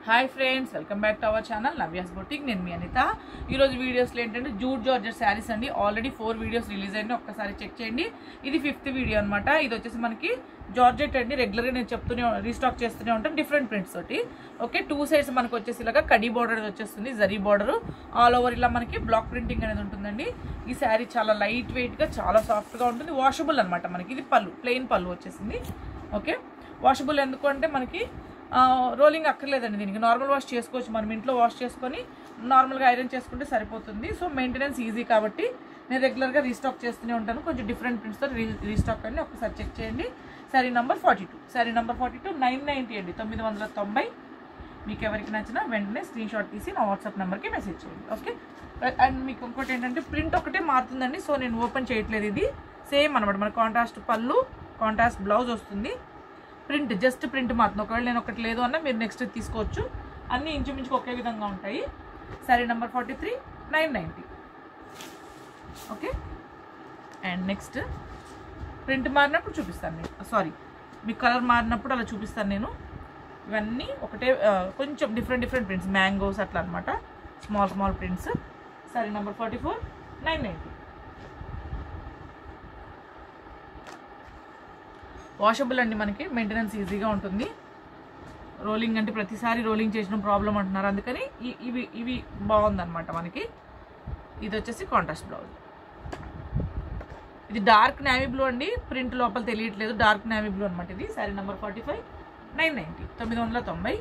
hi friends welcome back to our channel Navya's boutique నేను మీ అనిత ఈరోజు వీడియోస్లో ఏంటంటే జూట్ జార్జెట్ శారీస్ అండి ఆల్రెడీ ఫోర్ వీడియోస్ రిలీజ్ అయ్యింది ఒక్కసారి చెక్ చేయండి ఇది ఫిఫ్త్ వీడియో అనమాట ఇది వచ్చేసి మనకి జార్జెట్ అండి రెగ్యులర్గా నేను చెప్తూనే రీస్టాక్ చేస్తూనే ఉంటాను డిఫరెంట్ ప్రింట్స్ తోటి ఓకే టూ సైడ్స్ మనకు వచ్చేసి ఇలాగా కడీ బార్డర్ వచ్చేస్తుంది జరీ బార్డర్ ఆల్ ఓవర్ ఇలా మనకి బ్లాక్ ప్రింటింగ్ అనేది ఉంటుందండి ఈ శారీ చాలా లైట్ వెయిట్గా చాలా సాఫ్ట్గా ఉంటుంది వాషబుల్ అనమాట మనకి ఇది పళ్ళు ప్లెయిన్ పళ్ళు వచ్చేసింది ఓకే వాషబుల్ ఎందుకు అంటే మనకి రోలింగ్ అక్కర్లేదండి దీనికి నార్మల్ వాష్ చేసుకోవచ్చు మనం ఇంట్లో వాష్ చేసుకొని నార్మల్గా ఐరన్ చేసుకుంటే సరిపోతుంది సో మెయింటెనెన్స్ ఈజీ కాబట్టి నేను రెగ్యులర్గా రీస్టాక్ చేస్తూనే ఉంటాను కొంచెం డిఫరెంట్ ప్రింట్స్తో రీ రీస్టాక్ అండి ఒకసారి చెక్ చేయండి sari number forty two sari number forty two nine ninety అండి తొమ్మిది వందల తొంభై మీకు ఎవరికి నచ్చినా వెంటనే స్క్రీన్ షాట్ తీసి నా వాట్సాప్ నెంబర్కి మెసేజ్ చేయండి ఓకే అండ్ మీకు ఇంకోటి ఏంటంటే ప్రింట్ ఒకటే మారుతుందండి సో నేను ఓపెన్ చేయట్లేదు ఇది సేమ్ అనమాట మన కాంట్రాస్ట్ పళ్ళు కాంట్రాస్ట్ బ్లౌజ్ వస్తుంది ప్రింట్ జస్ట్ ప్రింట్ మాత్రం ఒకవేళ నేను ఒకటి లేదు అన్నా మీరు నెక్స్ట్ తీసుకోవచ్చు అన్నీ ఇంచుమించుకు ఒకే విధంగా ఉంటాయి sari number forty three nine ninety okay and next print మారినప్పుడు చూపిస్తాను నేను సారీ మీ కలర్ మారినప్పుడు అలా చూపిస్తాను నేను ఇవన్నీ ఒకటే ఆ, కొంచెం డిఫరెంట్ డిఫరెంట్ ప్రింట్స్ మ్యాంగోస్ అట్లా అనమాట small small prints sari number forty four nine ninety washable అండి మనకి మెయింటెనెన్స్ ఈజీగా ఉంటుంది రోలింగ్ అంటే ప్రతిసారి రోలింగ్ చేసిన ప్రాబ్లం అంటున్నారు అందుకని ఈ- ఇవి ఇవి బాగుందన్నమాట మనకి ఇది వచ్చేసి కాంట్రాస్ట్ బ్లౌజ్ ఇది డార్క్ నేవీ బ్లూ అండి ప్రింట్ లోపల తెలియట్లేదు డార్క్ నేవీ బ్లూ అనమాట ఇది sari number forty five nine ninety తొమ్మిది వందల తొంభై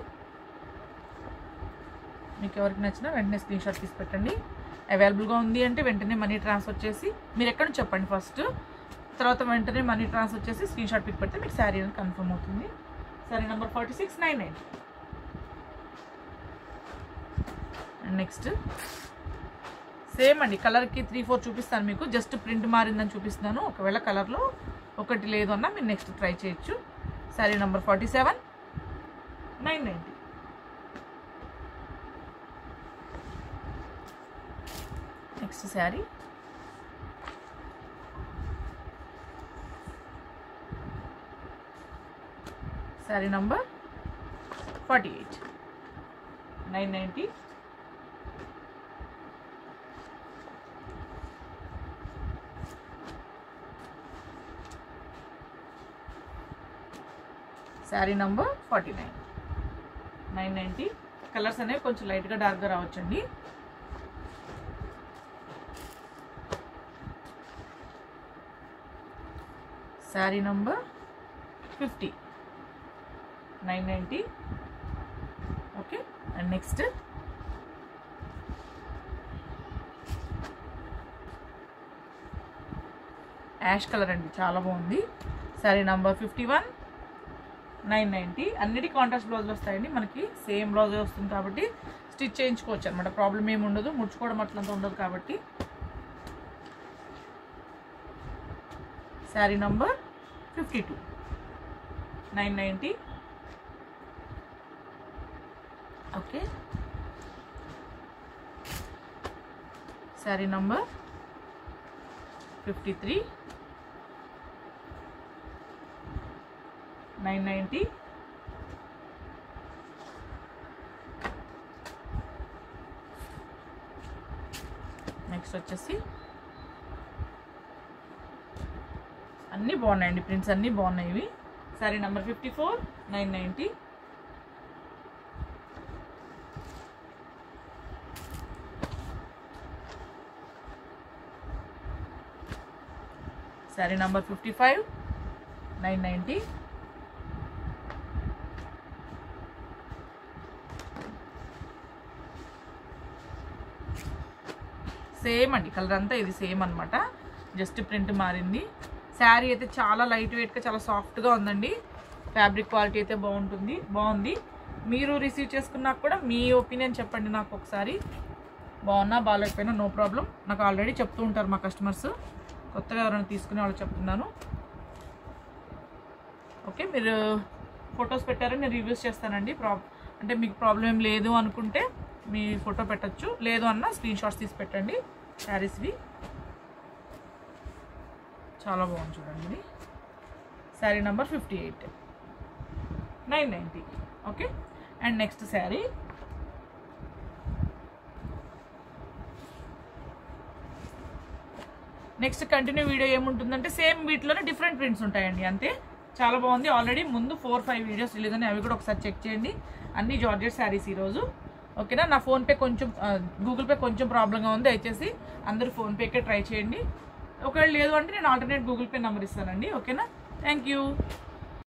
మీకు ఎవరికి నచ్చినా వెంటనే స్క్రీన్ షాట్ తీసి పెట్టండి అవైలబుల్గా ఉంది అంటే వెంటనే మనీ ట్రాన్స్ఫర్ చేసి మీరు ఎక్కడ నుంచి చెప్పండి ఫస్ట్ తర్వాత వెంటనే మనీ ట్రాన్స్ఫర్ చేసి స్క్రీన్ షాట్ పిక్ పెడితే మీకు శారీ అనేది కన్ఫర్మ్ అవుతుంది sari number forty six nine nine and next same అండి కలర్కి త్రీ ఫోర్ చూపిస్తాను మీకు జస్ట్ ప్రింట్ మారిందని చూపిస్తున్నాను ఒకవేళ కలర్లో ఒకటి లేదు అన్నా మీరు నెక్స్ట్ ట్రై చేయొచ్చు sari number forty seven nine ninety next sari sari number forty eight nine ninety sari number forty nine nine ninety colours అనేవి కొంచెం లైట్గా డార్క్గా రావచ్చండి sari number fifty nine ninety okay and next ash colour అండి చాలా బాగుంది sari number fifty one nine ninety అన్నిటి contrast blouse వస్తాయండి మనకి సేమ్ బ్లౌజ్ వస్తుంది కాబట్టి స్టిచ్ చేయించుకోవచ్చు అనమాట ప్రాబ్లం ఏమి ఉండదు ముడుచుకోవడం అట్లంత ఉండదు కాబట్టి sari number fifty two nine ninety okay sari number fifty three nine ninety next వచ్చేసి అన్నీ బాగున్నాయండి ప్రింట్స్ అన్నీ బాగున్నాయి ఇవి sari number fifty four nine ninety sari number fifty five nine ninety same అండి కలర్ అంతా ఇది సేమ్ అనమాట జస్ట్ ప్రింట్ మారింది శారీ అయితే చాలా లైట్ వెయిట్గా చాలా సాఫ్ట్గా ఉందండి ఫ్యాబ్రిక్ క్వాలిటీ అయితే బాగుంటుంది బాగుంది మీరు రిసీవ్ చేసుకున్నాక కూడా మీ ఒపీనియన్ చెప్పండి నాకు ఒకసారి బాగున్నా బాగాలేకపోయినా నో ప్రాబ్లం నాకు ఆల్రెడీ చెప్తూ ఉంటారు మా కస్టమర్స్ కొత్తగా ఎవరైనా తీసుకునే వాళ్ళు చెప్తున్నాను ఓకే మీరు ఫొటోస్ పెట్టారని నేను రివ్యూస్ చేస్తానండి ప్రాబ్ అంటే మీకు ప్రాబ్లం ఏం లేదు అనుకుంటే మీ ఫోటో పెట్టచ్చు లేదు అన్న స్క్రీన్ షాట్స్ తీసి పెట్టండి శారీస్వి చాలా బాగుంది చూడండి ఇది sari number fifty eight nine ninety okay and next sari next continue video ఏముంటుందంటే సేమ్ వీటిలోనే డిఫరెంట్ ప్రింట్స్ ఉంటాయండి అంతే చాలా బాగుంది ఆల్రెడీ ముందు ఫోర్ ఫైవ్ వీడియోస్ రిలీజ్ ఉన్నాయి అవి కూడా ఒకసారి చెక్ చేయండి అన్ని జార్జెట్ శారీస్ ఈరోజు ఓకేనా నా ఫోన్పే కొంచెం గూగుల్ పే కొంచెం ప్రాబ్లంగా ఉంది దయచేసి అందరూ ఫోన్పేకే ట్రై చేయండి ఒకవేళ లేదు అంటే నేను ఆల్టర్నేట్ గూగుల్ పే నెంబర్ ఇస్తానండి ఓకేనా థ్యాంక్ యూ